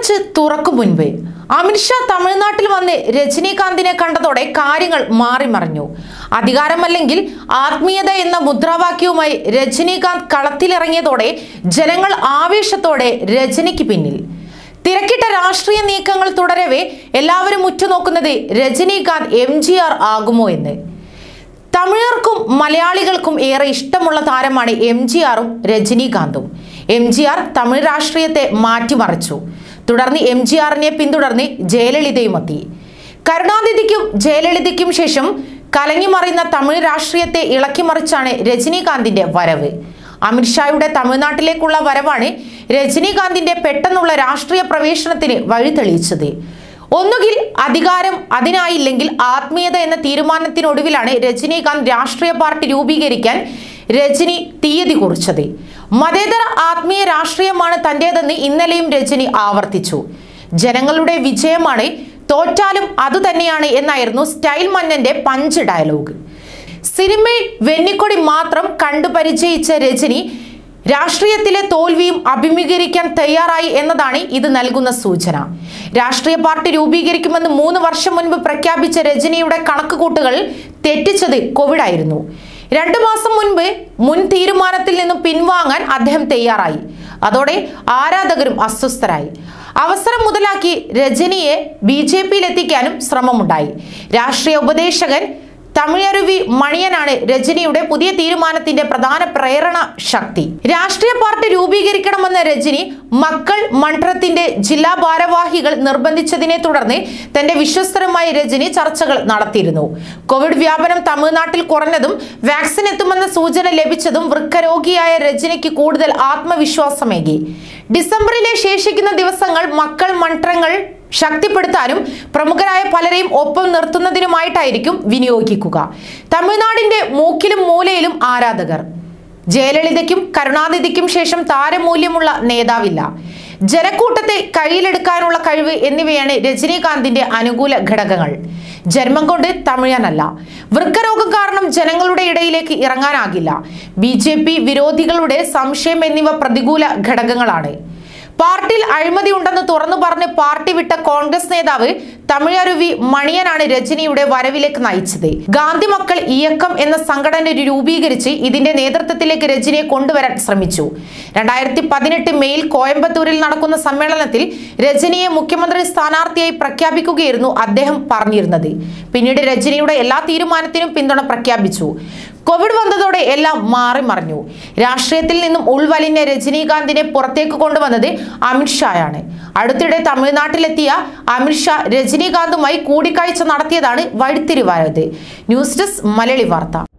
അടച്ച് തുറക്കും മുൻപ് അമിത്ഷാ തമിഴ്നാട്ടിൽ വന്ന് രജനീകാന്തിനെ കണ്ടതോടെ കാര്യങ്ങൾ മാറിമറിഞ്ഞു അധികാരമല്ലെങ്കിൽ ആത്മീയത എന്ന മുദ്രാവാക്യവുമായി രജനീകാന്ത് കളത്തിലിറങ്ങിയതോടെ ജനങ്ങൾ ആവേശത്തോടെ രജനിക്ക് പിന്നിൽ തിരക്കിട്ട രാഷ്ട്രീയ നീക്കങ്ങൾ തുടരവേ എല്ലാവരും ഉറ്റുനോക്കുന്നത് രജനീകാന്ത് എം ജി ആർ ആകുമോ എന്ന് തമിഴർക്കും മലയാളികൾക്കും ഏറെ ഇഷ്ടമുള്ള താരമാണ് എം ജി ആറും രജനീകാന്തും എം ജി ആർ തമിഴ് രാഷ്ട്രീയത്തെ മാറ്റിമറിച്ചു തുടർന്ന് എം ജി ആറിനെ പിന്തുടർന്ന് ജയലളിതയും എത്തി കരുണാനിധിക്കും ജയലളിതയ്ക്കും ശേഷം കലങ്ങിമറിയുന്ന തമിഴ് രാഷ്ട്രീയത്തെ ഇളക്കിമറിച്ചാണ് രജനീകാന്തിന്റെ വരവ് അമിത്ഷായുടെ തമിഴ്നാട്ടിലേക്കുള്ള വരവാണ് രജനീകാന്തിന്റെ പെട്ടെന്നുള്ള രാഷ്ട്രീയ പ്രവേശനത്തിന് വഴിതെളിയിച്ചത് ഒന്നുകിൽ അധികാരം അതിനായില്ലെങ്കിൽ ആത്മീയത എന്ന തീരുമാനത്തിനൊടുവിലാണ് രജനീകാന്ത് രാഷ്ട്രീയ പാർട്ടി രൂപീകരിക്കാൻ രജനി തീയതി കുറിച്ചത് മതേതര ആത്മീയ രാഷ്ട്രീയമാണ് തന്റേതെന്ന് ഇന്നലെയും രജനി ആവർത്തിച്ചു ജനങ്ങളുടെ വിജയമാണ് തോറ്റാലും അതുതന്നെയാണ് എന്നായിരുന്നു സ്റ്റൈൽ മന്നന്റെ പഞ്ച് ഡയലോഗ് സിനിമയിൽ വെന്നിക്കൊടി മാത്രം കണ്ടു പരിചയിച്ച രജനി രാഷ്ട്രീയത്തിലെ തോൽവിയും അഭിമുഖീകരിക്കാൻ തയ്യാറായി എന്നതാണ് ഇത് നൽകുന്ന സൂചന രാഷ്ട്രീയ പാർട്ടി രൂപീകരിക്കുമെന്ന് മൂന്ന് വർഷം മുൻപ് പ്രഖ്യാപിച്ച രജനിയുടെ കണക്കുകൂട്ടുകൾ തെറ്റിച്ചത് കോവിഡ് ആയിരുന്നു രണ്ടു മാസം മുൻപ് മുൻ തീരുമാനത്തിൽ നിന്നും പിൻവാങ്ങാൻ അദ്ദേഹം തയ്യാറായി അതോടെ ആരാധകരും അസ്വസ്ഥരായി അവസരം മുതലാക്കി രജനിയെ ബി ജെ പിയിൽ എത്തിക്കാനും ശ്രമമുണ്ടായി രാഷ്ട്രീയ ഉപദേശകൻ തമിഴരുവി മണിയനാണ് രജനിയുടെ പുതിയ തീരുമാനത്തിന്റെ പ്രധാന പ്രേരണ ശക്തി രാഷ്ട്രീയ പാർട്ടി രൂപീകരിക്കണമെന്ന രജനി മക്കൾ മണ്ഡലത്തിന്റെ ജില്ലാ ഭാരവാഹികൾ നിർബന്ധിച്ചതിനെ തുടർന്ന് തന്റെ വിശ്വസ്തരുമായി രജനി ചർച്ചകൾ നടത്തിയിരുന്നു കോവിഡ് വ്യാപനം തമിഴ്നാട്ടിൽ കുറഞ്ഞതും വാക്സിൻ എത്തുമെന്ന സൂചന ലഭിച്ചതും വൃക്കരോഗിയായ രജനിക്ക് കൂടുതൽ ആത്മവിശ്വാസമേകി ഡിസംബറിലെ ശേഷിക്കുന്ന ദിവസങ്ങൾ മക്കൾ മണ്ഡലങ്ങൾ ശക്തിപ്പെടുത്താനും പ്രമുഖരായ പലരെയും ഒപ്പം നിർത്തുന്നതിനുമായിട്ടായിരിക്കും വിനിയോഗിക്കുക തമിഴ്നാടിന്റെ മൂക്കിലും മൂലയിലും ആരാധകർ ജയലളിതയ്ക്കും കരുണാനിധിക്കും ശേഷം താരമൂല്യമുള്ള നേതാവില്ല ജനക്കൂട്ടത്തെ കയ്യിലെടുക്കാനുള്ള കഴിവ് എന്നിവയാണ് രജനീകാന്തിന്റെ അനുകൂല ഘടകങ്ങൾ ജന്മം കൊണ്ട് തമിഴനല്ല വൃക്കരോഗം കാരണം ജനങ്ങളുടെ ഇടയിലേക്ക് ഇറങ്ങാനാകില്ല ബി ജെ പി വിരോധികളുടെ സംശയം എന്നിവ പ്രതികൂല ഘടകങ്ങളാണ് പാർട്ടിയിൽ അഴിമതി ഉണ്ടെന്ന് തുറന്നു പറഞ്ഞ് പാർട്ടി വിട്ട കോൺഗ്രസ് നേതാവ് തമിഴരുവി മണിയനാണ് രജനിയുടെ വരവിലേക്ക് നയിച്ചത് ഗാന്ധി മക്കൾ ഇയക്കം എന്ന സംഘടന രൂപീകരിച്ച് ഇതിന്റെ നേതൃത്വത്തിലേക്ക് രജനിയെ കൊണ്ടുവരാൻ ശ്രമിച്ചു രണ്ടായിരത്തി പതിനെട്ട് മെയിൽ കോയമ്പത്തൂരിൽ നടക്കുന്ന സമ്മേളനത്തിൽ രജനിയെ മുഖ്യമന്ത്രി സ്ഥാനാർത്ഥിയായി പ്രഖ്യാപിക്കുകയായിരുന്നു അദ്ദേഹം പറഞ്ഞിരുന്നത് പിന്നീട് രജനിയുടെ എല്ലാ തീരുമാനത്തിനും പിന്തുണ പ്രഖ്യാപിച്ചു കോവിഡ് വന്നതോടെ എല്ലാം മാറി മറിഞ്ഞു രാഷ്ട്രീയത്തിൽ നിന്നും ഉൾവലിഞ്ഞ രജനീകാന്തിനെ പുറത്തേക്ക് കൊണ്ടുവന്നത് അമിത്ഷായാണ് അടുത്തിടെ തമിഴ്നാട്ടിലെത്തിയ അമിത്ഷാ രജനീകാന്തുമായി കൂടിക്കാഴ്ച നടത്തിയതാണ് വഴിത്തിരിവായത് ന്യൂസ് ഡെസ്ക് മലയാളി വാർത്ത